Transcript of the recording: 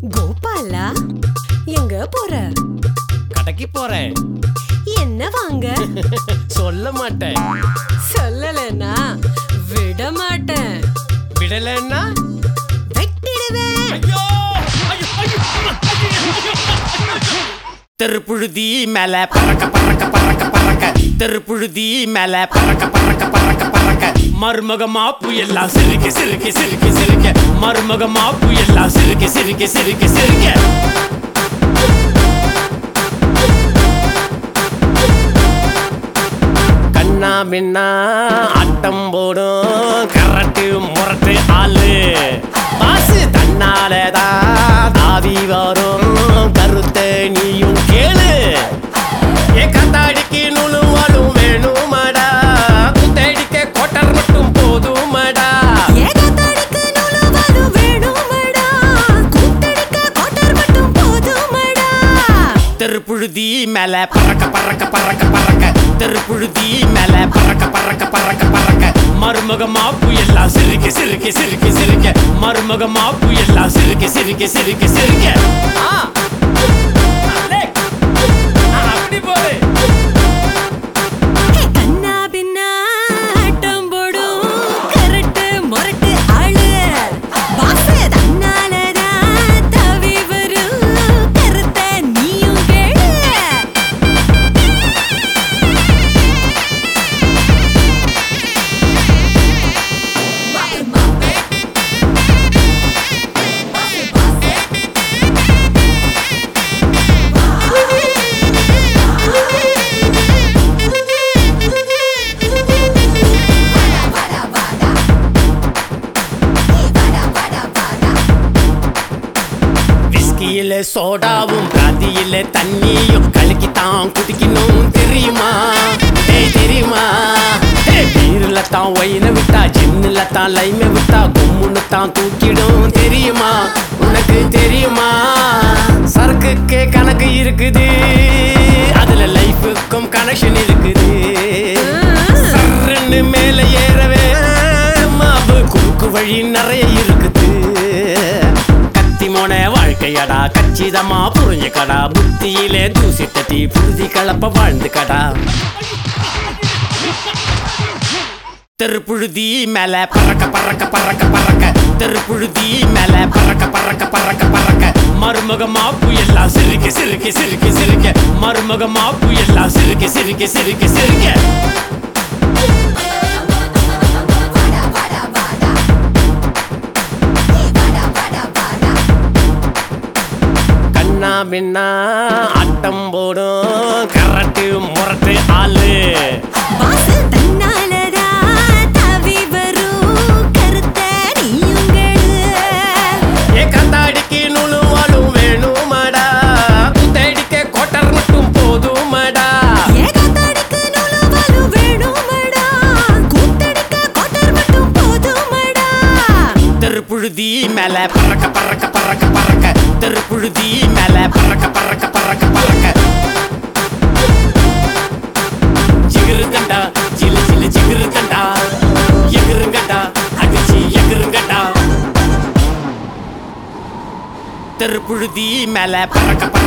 கோபாலா எங்க போற கடைக்கு போறேன் என்ன வாங்க சொல்ல மாட்டேன் சொல்லலனா விட மாட்டேன் விடலன்னா வெட்டிடுவேன் ஐயோ ஐயோ, ஐயோ, ஐயோ, ஐயோ. தெருப்புழுதி மேல பறக்க பறக்க பறக்க பறக்க தெருப்புழுதி மேல பறக்க பறக்க பறக்க பறக்க மருமகமா புயல்லாம் சிரிக்க சிரிக்க சிரிக்க சிரிக்க மருமகமா புயல்லாம் சிரிக்க சிரிக்க சிரிக்க சிரிக்க கண்ணா பின்னா ஆட்டம் போடும் கரட்டு முரட்டு ஆளு பாசு தன்னாலதான் தாவி வரும் கருத்த நீயும் கேளு ஏ கத்தாடிக்கு நுழுவாலும் வேணுமாடா குத்தடிக்க கோட்டர் மட்டும் போதுமாடா ஏகத்தாடிக்கு நுழுவது வேணுமடா கூத்தடிக்க கோட்டர் மட்டும் போதுமடா தெருப்புழுதி மேல பறக்க பறக்க பறக்க பறக்க தெருப்புழுதி மேல பறக்க பறக்க பறக்க பறக்க மருமகமா புயல்லாம் சிரிக்க சிரிக்க சிரிக்க சிரிக்க மருமகமா புயல்லாம் சிரிக்க சிரிக்க சிரிக்க சிரிக்க ஆ. அலே. ஆ, அப்படி போடு ஏ கண்ணா பின்னா ஆட்டம் போடும் கரட்டு முரட்டு ஆளு பாசு தன்னாலதான் தவி வரும் கருத்த நீயும் கேளு விஸ்கியில சோடாவும் பிராந்தியில தண்ணியும் கலக்கித்தான் குடிக்கணும் தெரியுமா ஏய் தெரியுமா ஏய் பீர்ல தான் ஒயின விட்டா ஜின்னுல தான் லைம விட்டா கும்முன்னு தான் தூக்கிடும் தெரியுமா உனக்கு தெரியுமா சரக்குக்கே கணக்கு இருக்குது அதுல லைஃபுக்கும் கனெக்ஷன் இருக்குது சர்ன்னு மேல ஏறவே மாவு குறுக்கு வழி நிறைய இருக்குது கத்தி மோன வாழ்க்கையடா கச்சிதமா புரிஞ்சுக்கடா புத்தியிலே தூசி தட்டி புழுதி கலப்ப வாழ்ந்து கடா தெருப்புழுதி மேல பறக்க பறக்க பறக்க பறக்க தெருப்புழுதி மேல பறக்க பறக்க பறக்க பறக்க மருமகமா புயல்லாம் சிரிக்க சிரிக்க சிரிக்க சிரிக்க மருமகமா புயல்லாம் சிரிக்க சிரிக்க சிரிக்க சிரிக்க கண்ணா பின்னா ஆட்டம் போடும் கரட்டு முரட்டு ஆளு பாசு தன்னாலதான் தவி வரும் கருத்த நீயும் கேளு ஏ கத்தாடிக்கு நுழுவாலும் வேணுமாடா குத்தடிக்க கோட்டர் மட்டும் போதுமாடா ஏகத்தாடிக்கு நுழுவது வேணுமடா கூத்தடிக்க கோட்டர் மட்டும் போதுமடா தெருப்புழுதி மேல பறக்க பறக்க பறக்க பறக்க தெருப்புழுதி மேல பறக்க பறக்க பறக்க பறக்க ஜிகிரு தண்டா ஜிலு ஜிலு ஜிகிரு தண்டா எகிருங்கடா அடிச்சு எகிருங்கடா தெருப்புழுதி மேல பறக்க பறக்க